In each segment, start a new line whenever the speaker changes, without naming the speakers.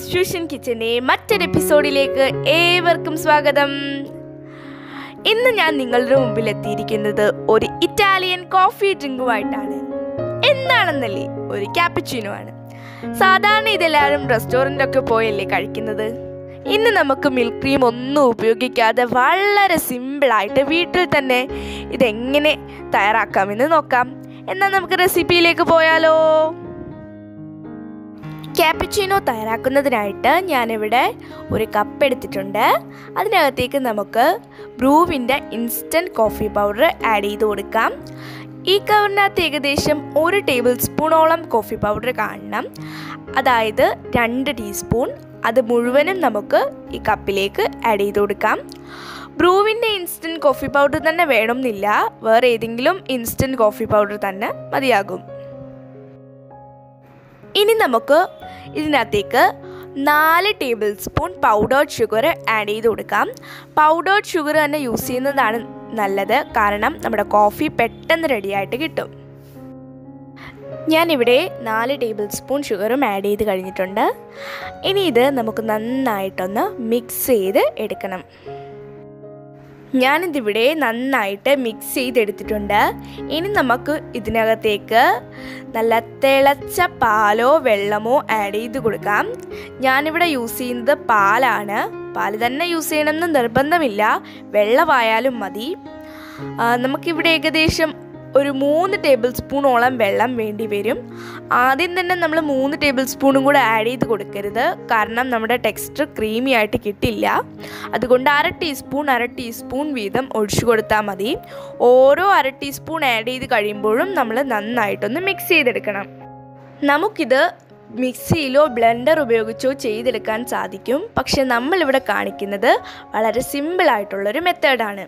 fusion കിച്ചൻ്റെ മറ്റൊരു എപ്പിസോഡിലേക്ക് ഏവർക്കും സ്വാഗതം ഇന്ന് ഞാൻ നിങ്ങളുടെ മുമ്പിൽ എത്തിയിരിക്കുന്നത് ഒരു ഇറ്റാലിയൻ കോഫി ഡ്രിങ്കുമായിട്ടാണ് എന്താണെന്നല്ലേ ഒരു ക്യാപ്പച്ചിനോ ആണ് സാധാരണ ഇതെല്ലാവരും റെസ്റ്റോറൻ്റൊക്കെ പോയല്ലേ കഴിക്കുന്നത് ഇന്ന് നമുക്ക് മിൽക്ക് ക്രീം ഒന്നും ഉപയോഗിക്കാതെ വളരെ സിമ്പിളായിട്ട് വീട്ടിൽ തന്നെ ഇതെങ്ങനെ തയ്യാറാക്കാമെന്ന് നോക്കാം എന്നാൽ നമുക്ക് റെസിപ്പിയിലേക്ക് പോയാലോ ക്യാപ്പച്ചിനോ തയ്യാറാക്കുന്നതിനായിട്ട് ഞാനിവിടെ ഒരു കപ്പ് എടുത്തിട്ടുണ്ട് അതിനകത്തേക്ക് നമുക്ക് ബ്രൂവിൻ്റെ ഇൻസ്റ്റൻറ്റ് കോഫി പൗഡർ ആഡ് ചെയ്ത് കൊടുക്കാം ഈ കവറിനകത്ത് ഏകദേശം ഒരു ടേബിൾ സ്പൂണോളം കോഫി പൗഡർ കാണണം അതായത് രണ്ട് ടീസ്പൂൺ അത് മുഴുവനും നമുക്ക് ഈ കപ്പിലേക്ക് ആഡ് ചെയ്ത് കൊടുക്കാം ബ്രൂവിൻ്റെ ഇൻസ്റ്റൻറ്റ് കോഫി പൗഡർ തന്നെ വേണമെന്നില്ല വേറെ ഏതെങ്കിലും ഇൻസ്റ്റൻറ്റ് കോഫി പൗഡർ തന്നെ മതിയാകും ഇനി നമുക്ക് ഇതിനകത്തേക്ക് നാല് tablespoon powdered sugar add ചെയ്ത് കൊടുക്കാം പൗഡേർഡ് ഷുഗർ തന്നെ യൂസ് ചെയ്യുന്നതാണ് നല്ലത് കാരണം നമ്മുടെ കോഫി പെട്ടെന്ന് റെഡിയായിട്ട് കിട്ടും ഞാനിവിടെ നാല് ടേബിൾ സ്പൂൺ ഷുഗറും ആഡ് ചെയ്ത് കഴിഞ്ഞിട്ടുണ്ട് ഇനി ഇത് നമുക്ക് നന്നായിട്ടൊന്ന് മിക്സ് ചെയ്ത് എടുക്കണം ഞാനിതിവിടെ നന്നായിട്ട് മിക്സ് ചെയ്തെടുത്തിട്ടുണ്ട് ഇനി നമുക്ക് ഇതിനകത്തേക്ക് നല്ല തിളച്ച പാലോ വെള്ളമോ ആഡ് ചെയ്ത് കൊടുക്കാം ഞാനിവിടെ യൂസ് ചെയ്യുന്നത് പാലാണ് പാല് തന്നെ യൂസ് ചെയ്യണമെന്ന് നിർബന്ധമില്ല വെള്ളമായാലും മതി നമുക്കിവിടെ ഏകദേശം ഒരു മൂന്ന് ടേബിൾ സ്പൂണോളം വെള്ളം വേണ്ടി വരും ആദ്യം തന്നെ നമ്മൾ മൂന്ന് ടേബിൾ സ്പൂണും കൂടെ ആഡ് ചെയ്ത് കൊടുക്കരുത് കാരണം നമ്മുടെ ടെക്സ്ചർ ക്രീമി ആയിട്ട് കിട്ടില്ല അതുകൊണ്ട് അര ടീസ്പൂൺ അര ടീസ്പൂൺ വീതം ഒഴിച്ചു കൊടുത്താൽ മതി ഓരോ അര ടീസ്പൂൺ ആഡ് ചെയ്ത് കഴിയുമ്പോഴും നമ്മൾ നന്നായിട്ടൊന്ന് മിക്സ് ചെയ്തെടുക്കണം നമുക്കിത് മിക്സിയിലോ ബ്ലെൻഡർ ഉപയോഗിച്ചോ ചെയ്തെടുക്കാൻ സാധിക്കും പക്ഷെ നമ്മളിവിടെ കാണിക്കുന്നത് വളരെ സിമ്പിളായിട്ടുള്ളൊരു മെത്തേഡാണ്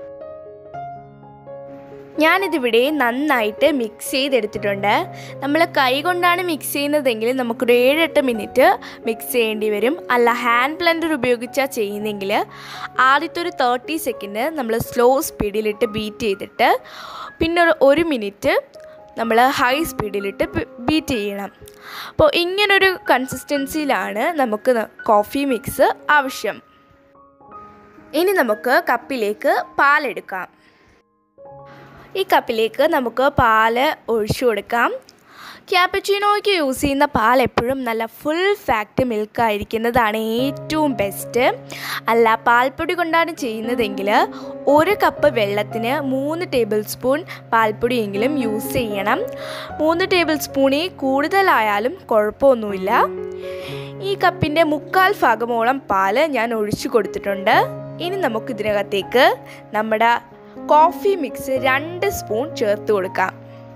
ഞാനിതിവിടെ നന്നായിട്ട് മിക്സ് ചെയ്തെടുത്തിട്ടുണ്ട് നമ്മൾ കൈ കൊണ്ടാണ് മിക്സ് ചെയ്യുന്നതെങ്കിൽ നമുക്കൊരു ഏഴെട്ട് മിനിറ്റ് മിക്സ് ചെയ്യേണ്ടി വരും അല്ല ഹാൻഡ് ബ്ലെൻഡർ ഉപയോഗിച്ചാൽ ചെയ്യുന്നെങ്കിൽ ആദ്യത്തെ ഒരു തേർട്ടി സെക്കൻഡ് നമ്മൾ സ്ലോ സ്പീഡിലിട്ട് ബീറ്റ് ചെയ്തിട്ട് പിന്നെ ഒരു മിനിറ്റ് നമ്മൾ ഹൈ സ്പീഡിലിട്ട് ബീറ്റ് ചെയ്യണം അപ്പോൾ ഇങ്ങനൊരു കൺസിസ്റ്റൻസിയിലാണ് നമുക്ക് കോഫി മിക്സ് ആവശ്യം ഇനി നമുക്ക് കപ്പിലേക്ക് പാലെടുക്കാം ഈ കപ്പിലേക്ക് നമുക്ക് പാല് ഒഴിച്ചു കൊടുക്കാം ക്യാപ്പച്ചിനോയ്ക്ക് യൂസ് ചെയ്യുന്ന പാൽ എപ്പോഴും നല്ല ഫുൾ ഫാക്റ്റ് മിൽക്ക് ആയിരിക്കുന്നതാണ് ഏറ്റവും ബെസ്റ്റ് അല്ല പാൽപ്പൊടി കൊണ്ടാണ് ചെയ്യുന്നതെങ്കിൽ ഒരു കപ്പ് വെള്ളത്തിന് മൂന്ന് ടേബിൾ സ്പൂൺ പാൽപ്പൊടിയെങ്കിലും യൂസ് ചെയ്യണം മൂന്ന് ടേബിൾ സ്പൂണിൽ കൂടുതലായാലും കുഴപ്പമൊന്നുമില്ല ഈ കപ്പിൻ്റെ മുക്കാൽ ഭാഗമോളം പാല് ഞാൻ ഒഴിച്ചു കൊടുത്തിട്ടുണ്ട് ഇനി നമുക്ക് ഇതിനകത്തേക്ക് നമ്മുടെ കോഫി മിക്സ് രണ്ട് സ്പൂൺ ചേർത്ത് കൊടുക്കാം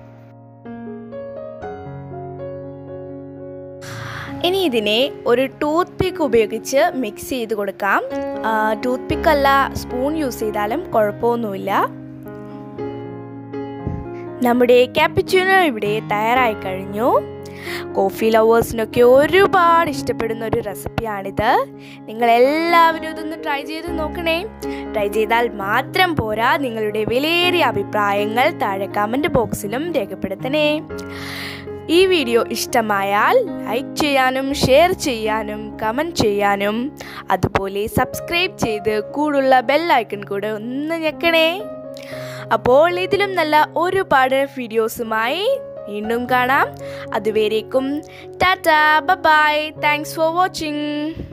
ഇനി ഇതിനെ ഒരു ടൂത്ത് പിക്ക് ഉപയോഗിച്ച് മിക്സ് ചെയ്ത് കൊടുക്കാം ടൂത്ത് പിക്ക് അല്ല സ്പൂൺ യൂസ് ചെയ്താലും കുഴപ്പമൊന്നുമില്ല നമ്മുടെ ക്യാപ്പിച്ചുനോ ഇവിടെ തയ്യാറായി കഴിഞ്ഞു കോഫി ലവേഴ്സിനൊക്കെ ഒരുപാട് ഇഷ്ടപ്പെടുന്ന ഒരു റെസിപ്പിയാണിത് നിങ്ങൾ എല്ലാവരും ഇതൊന്ന് ട്രൈ ചെയ്ത് നോക്കണേ ട്രൈ ചെയ്താൽ മാത്രം പോരാ നിങ്ങളുടെ വിലയേറിയ അഭിപ്രായങ്ങൾ താഴെ കമൻറ്റ് ബോക്സിലും രേഖപ്പെടുത്തണേ ഈ വീഡിയോ ഇഷ്ടമായാൽ ലൈക്ക് ചെയ്യാനും ഷെയർ ചെയ്യാനും കമൻറ്റ് ചെയ്യാനും അതുപോലെ സബ്സ്ക്രൈബ് ചെയ്ത് കൂടുള്ള ബെല്ലൈക്കൺ കൂടെ ഒന്ന് ഞെക്കണേ അപ്പോൾ ഇതിലും നല്ല ഒരുപാട് വീഡിയോസുമായി വീണ്ടും കാണാം അതുവരേക്കും tata bye thanks for watching